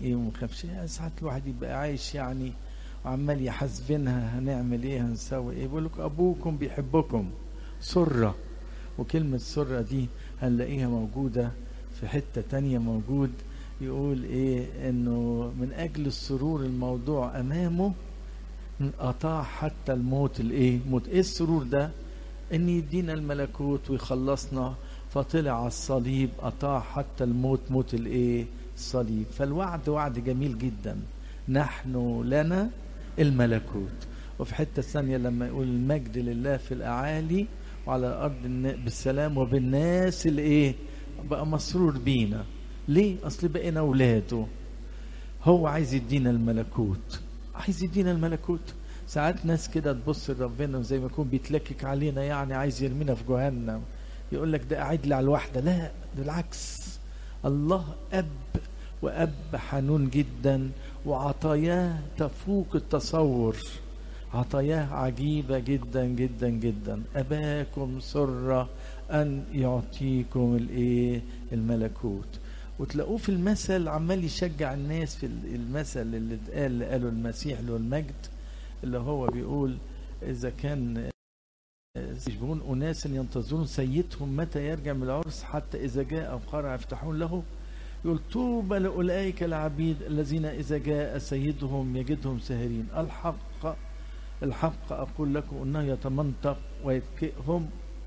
ايه وما نخافش يعني ساعات الواحد يبقى عايش يعني وعمال يحاسبينها هنعمل ايه هنسوي ايه بيقول لك ابوكم بيحبكم سره وكلمه سره دي هنلاقيها موجوده في حته تانية موجود يقول ايه انه من اجل السرور الموضوع امامه اطاع حتى الموت الايه موت ايه السرور ده ان يدينا الملكوت ويخلصنا فطلع على الصليب اطاع حتى الموت موت الايه الصليب فالوعد وعد جميل جدا نحن لنا الملكوت وفي حته ثانيه لما يقول المجد لله في الاعالي وعلى الارض بالسلام وبالناس الايه بقى مسرور بينا ليه اصل بقينا اولاده هو عايز يدينا الملكوت عايز يدينا الملكوت ساعات ناس كده تبص لربنا زي ما يكون بيتلكك علينا يعني عايز يرمينا في جهنم يقول لك ده قاعد لي على الواحده لا بالعكس الله اب واب حنون جدا وعطاياه تفوق التصور عطاياه عجيبة جدا جدا جدا أباكم سر أن يعطيكم الإيه الملكوت وتلاقوه في المثل عمال يشجع الناس في المثل اللي اتقال اللي قاله المسيح له المجد اللي هو بيقول إذا كان يشبهون أناس ينتظرون سيدهم متى يرجع من العرس حتى إذا جاء قرع يفتحون له يقول طوبى لأولئك العبيد الذين إذا جاء سيدهم يجدهم ساهرين الحق الحق أقول لكم أنه يتمنطق ويتكئهم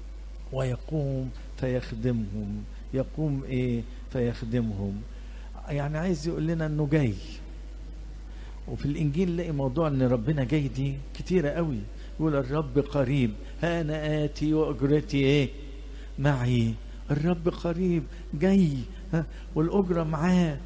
ويقوم فيخدمهم يقوم إيه فيخدمهم يعني عايز يقول لنا أنه جاي وفي الإنجيل نلاقي موضوع أن ربنا جاي دي كتيرة قوي يقول الرب قريب ها أنا آتي وأجرتي إيه معي الرب قريب جاي ها والأجرة معاه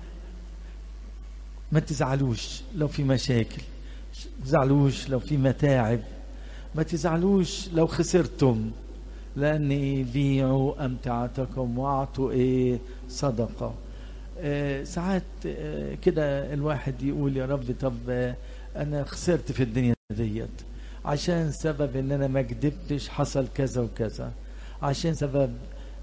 ما تزعلوش لو في مشاكل ما تزعلوش لو في متاعب ما تزعلوش لو خسرتم لأن بيعوا أمتعتكم وأعطوا إيه صدقة آه ساعات آه كده الواحد يقول يا رب طب آه أنا خسرت في الدنيا ديت عشان سبب ان انا ما كدبتش حصل كذا وكذا عشان سبب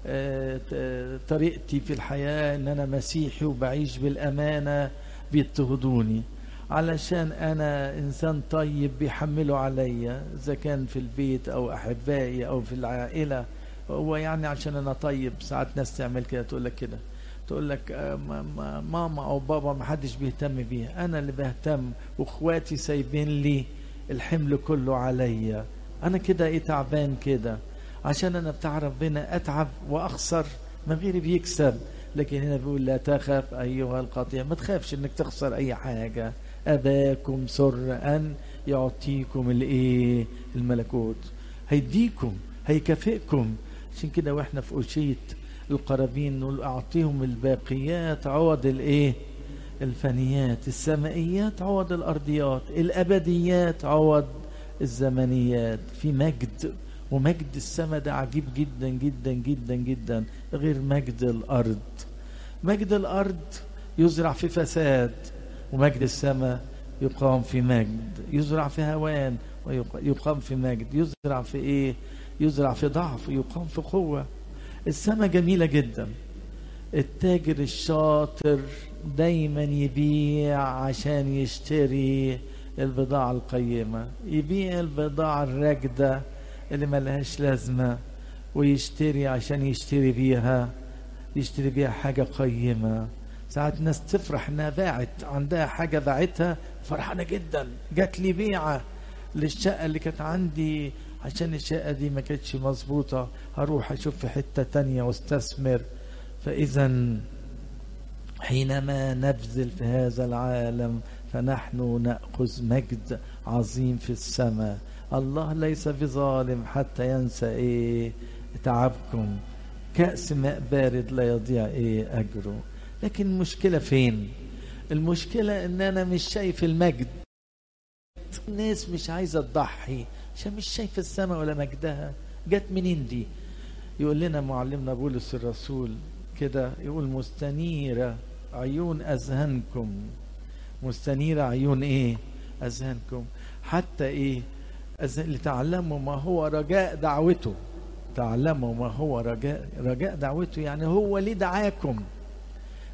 طريقتي في الحياة ان انا مسيحي وبعيش بالامانة بيضطهدوني علشان انا انسان طيب بيحملوا عليا اذا كان في البيت او احبائي او في العائلة هو يعني عشان انا طيب ساعات ناس تعمل كده تقول لك كده تقول لك ماما او بابا ما حدش بيهتم بيها انا اللي بهتم واخواتي سايبين لي الحمل كله عليا انا كده ايه تعبان كده عشان انا بتاع ربنا اتعب واخسر ما غيري بيكسب لكن هنا بيقول لا تخف ايها القطيع ما تخافش انك تخسر اي حاجه اباكم سر ان يعطيكم الايه الملكوت هيديكم هيكافئكم عشان كده واحنا في أشية القرابين نقول اعطيهم الباقيات عوض الايه الفنيات السمائيات عوض الارضيات الابديات عوض الزمنيات في مجد ومجد السماء ده عجيب جدا جدا جدا جدا غير مجد الارض مجد الارض يزرع في فساد ومجد السماء يقام في مجد يزرع في هوان ويقام في مجد يزرع في ايه يزرع في ضعف ويقام في قوه السماء جميله جدا التاجر الشاطر دايما يبيع عشان يشتري البضاعة القيمة يبيع البضاعة الراكدة اللي ملهاش لازمة ويشتري عشان يشتري بيها يشتري بيها حاجة قيمة ساعات ناس تفرح انها باعت عندها حاجة باعتها فرحانة جدا جات لي بيعة للشقة اللي كانت عندي عشان الشقة دي ما كانتش مظبوطة هروح اشوف في حتة تانية واستثمر فإذا حينما نبذل في هذا العالم فنحن نأخذ مجد عظيم في السماء الله ليس بظالم حتى ينسى ايه تعبكم كأس ماء بارد لا يضيع ايه أجره لكن المشكلة فين المشكلة ان انا مش شايف المجد الناس مش عايزة تضحي عشان مش شايف السماء ولا مجدها جت منين دي يقول لنا معلمنا بولس الرسول كده يقول مستنيرة عيون أذهانكم مستنيرة عيون إيه أذهانكم حتى إيه لتعلموا ما هو رجاء دعوته تعلموا ما هو رجاء رجاء دعوته يعني هو ليه دعاكم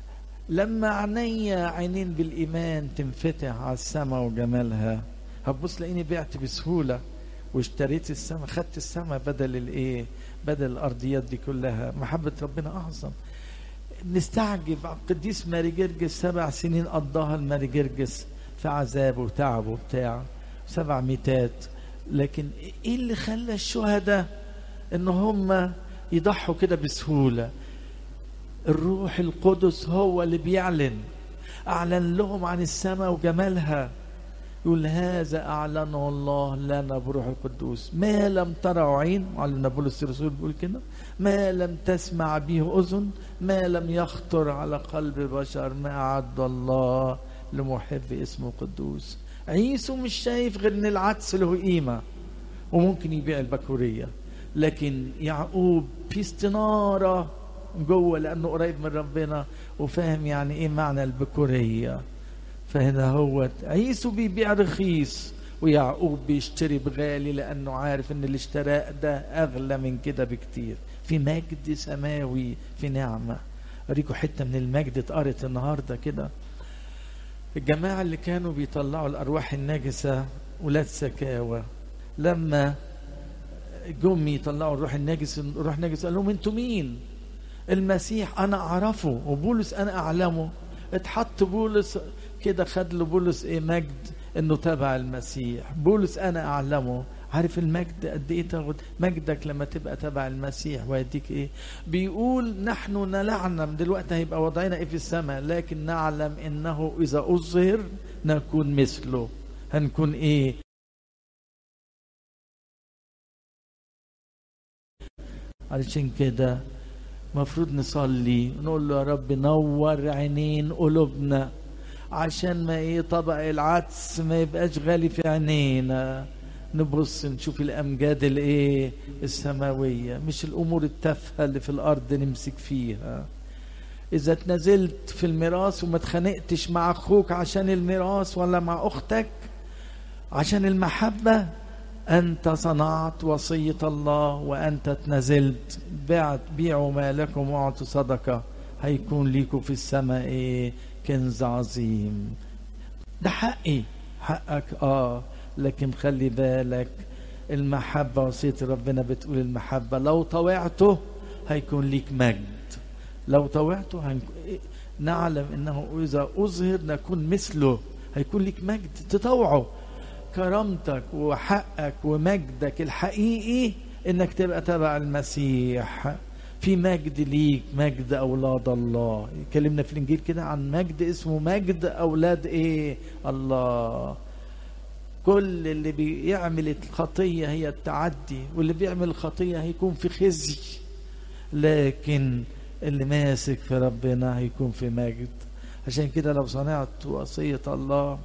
لما عينيا عينين بالإيمان تنفتح على السماء وجمالها هتبص لاني بعت بسهولة واشتريت السماء خدت السماء بدل الايه بدل الارضيات دي كلها محبة ربنا اعظم نستعجب القديس ماري جرجس سبع سنين قضاها الماري جرجس في عذاب وتعب وبتاع سبع ميتات لكن ايه اللي خلى الشهداء ان هم يضحوا كده بسهولة الروح القدس هو اللي بيعلن اعلن لهم عن السماء وجمالها يقول هذا اعلنه الله لنا بروح القدوس ما لم ترى عين معلمنا بولس الرسول بيقول كده ما لم تسمع به اذن ما لم يخطر على قلب بشر ما اعد الله لمحب اسمه القدوس عيسو مش شايف غير ان العدس له قيمه وممكن يبيع البكوريه لكن يعقوب في استناره جوه لانه قريب من ربنا وفاهم يعني ايه معنى البكوريه فهنا هو عيسو بيبيع رخيص ويعقوب بيشتري بغالي لانه عارف ان الاشتراء ده اغلى من كده بكتير في مجد سماوي في نعمه اوريكم حته من المجد اتقرت النهارده كده الجماعه اللي كانوا بيطلعوا الارواح النجسه ولاد سكاوى لما جم يطلعوا الروح النجس الروح النجس قال لهم انتوا مين المسيح انا اعرفه وبولس انا اعلمه اتحط بولس كده خد له بولس ايه مجد انه تبع المسيح بولس انا اعلمه عارف المجد قد ايه تاخد مجدك لما تبقى تبع المسيح ويديك ايه بيقول نحن نعلم دلوقتي هيبقى وضعنا ايه في السماء لكن نعلم انه اذا اظهر نكون مثله هنكون ايه علشان كده مفروض نصلي نقول له يا رب نور عينين قلوبنا عشان ما ايه طبق العدس ما يبقاش غالي في عينينا نبص نشوف الامجاد الايه السماويه مش الامور التافهه اللي في الارض نمسك فيها اذا اتنزلت في الميراث وما اتخانقتش مع اخوك عشان الميراث ولا مع اختك عشان المحبه انت صنعت وصيه الله وانت اتنزلت بعت بيعوا مالكم واعطوا صدقه هيكون ليكم في السماء ايه كنز عظيم ده حقي حقك اه لكن خلي بالك المحبة وصية ربنا بتقول المحبة لو طوعته هيكون ليك مجد لو طوعته هنك... نعلم انه اذا اظهر نكون مثله هيكون ليك مجد تطوعه كرامتك وحقك ومجدك الحقيقي انك تبقى تبع المسيح في مجد ليك مجد اولاد الله اتكلمنا في الانجيل كده عن مجد اسمه مجد اولاد ايه الله كل اللي بيعمل الخطيه هي التعدي واللي بيعمل الخطيه هيكون في خزي لكن اللي ماسك في ربنا هيكون في مجد عشان كده لو صنعت وصيه الله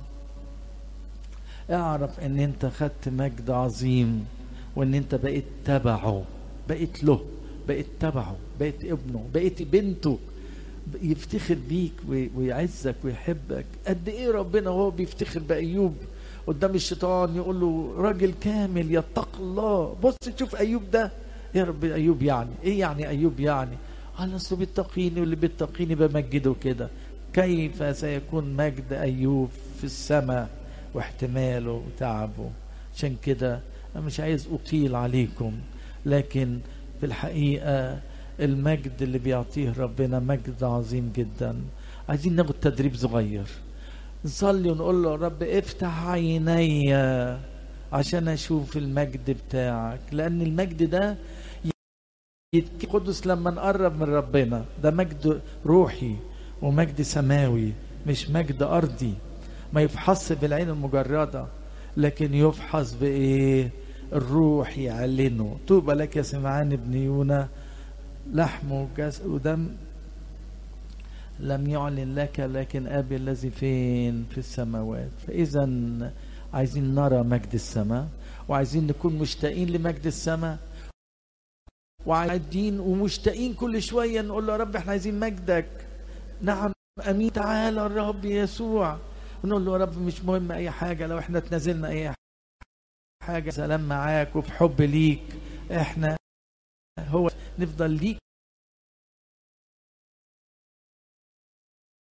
اعرف ان انت خدت مجد عظيم وان انت بقيت تبعه بقيت له بقيت تبعه بقيت ابنه بقيت بنته يفتخر بيك ويعزك ويحبك قد ايه ربنا وهو بيفتخر بايوب قدام الشيطان يقول له راجل كامل يتقي الله بص تشوف ايوب ده يا رب ايوب يعني ايه يعني ايوب يعني قال اصله بيتقيني واللي بيتقيني بمجده كده كيف سيكون مجد ايوب في السماء واحتماله وتعبه عشان كده انا مش عايز اطيل عليكم لكن في الحقيقه المجد اللي بيعطيه ربنا مجد عظيم جدا عايزين ناخد تدريب صغير نصلي ونقول له رب افتح عيني عشان اشوف المجد بتاعك لان المجد ده قدس لما نقرب من ربنا ده مجد روحي ومجد سماوي مش مجد ارضي ما يفحص بالعين المجرده لكن يفحص بايه الروح يعلنه طوبى لك يا سمعان ابن يونا لحم وجسد ودم لم يعلن لك لكن أبي الذي فين في السماوات فإذا عايزين نرى مجد السماء وعايزين نكون مشتاقين لمجد السماء وعايزين ومشتاقين كل شوية نقول له يا رب احنا عايزين مجدك نعم أمين تعالى الرب يسوع ونقول له يا رب مش مهم أي حاجة لو احنا تنازلنا أي حاجة سلام معاك وفي حب ليك احنا هو نفضل ليك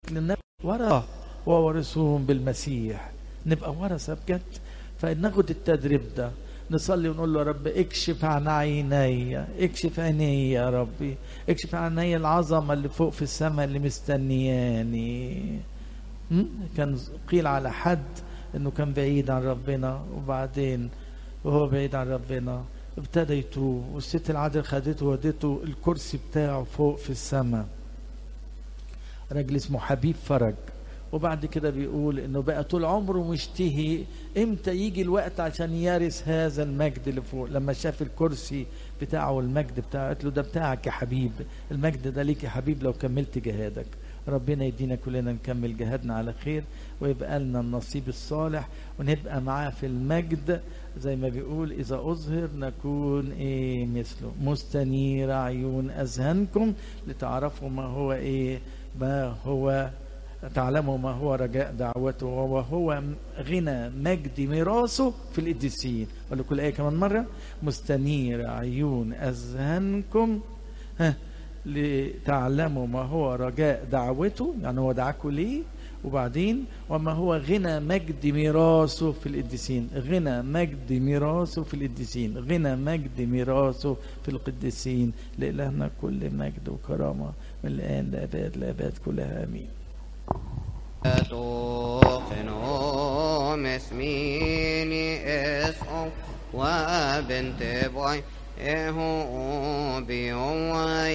نبقى ورثة وورثوهم بالمسيح نبقى ورثة بجد فناخد التدريب ده نصلي ونقول له يا رب اكشف عن عيني اكشف عيني يا ربي اكشف عن عيني العظمة اللي فوق في السماء اللي مستنياني م? كان قيل على حد انه كان بعيد عن ربنا وبعدين وهو بعيد عن ربنا ابتدى يتوب والست العادل خدته ودته الكرسي بتاعه فوق في السماء راجل اسمه حبيب فرج وبعد كده بيقول انه بقى طول عمره مشتهي امتى يجي الوقت عشان يرث هذا المجد اللي فوق لما شاف الكرسي بتاعه والمجد بتاعه قالت له ده بتاعك يا حبيب المجد ده ليك يا حبيب لو كملت جهادك ربنا يدينا كلنا نكمل جهادنا على خير ويبقى لنا النصيب الصالح ونبقى معاه في المجد زي ما بيقول إذا أظهر نكون إيه مثله مستنير عيون أذهانكم لتعرفوا ما هو إيه ما هو تعلموا ما هو رجاء دعوته وهو غنى مجد ميراثه في القديسين ولا كل آية كمان مرة مستنير عيون أذهانكم ها لتعلموا ما هو رجاء دعوته يعني هو دعاكم ليه وبعدين وما هو غنى مجد ميراثه في القديسين غنى مجد ميراثه في القديسين غنى مجد ميراثه في القديسين لإلهنا كل مجد وكرامة من الآن لأباد لأباد كلها آمين توقنوا مسميني اسقوا وبنت بوي هو بيوم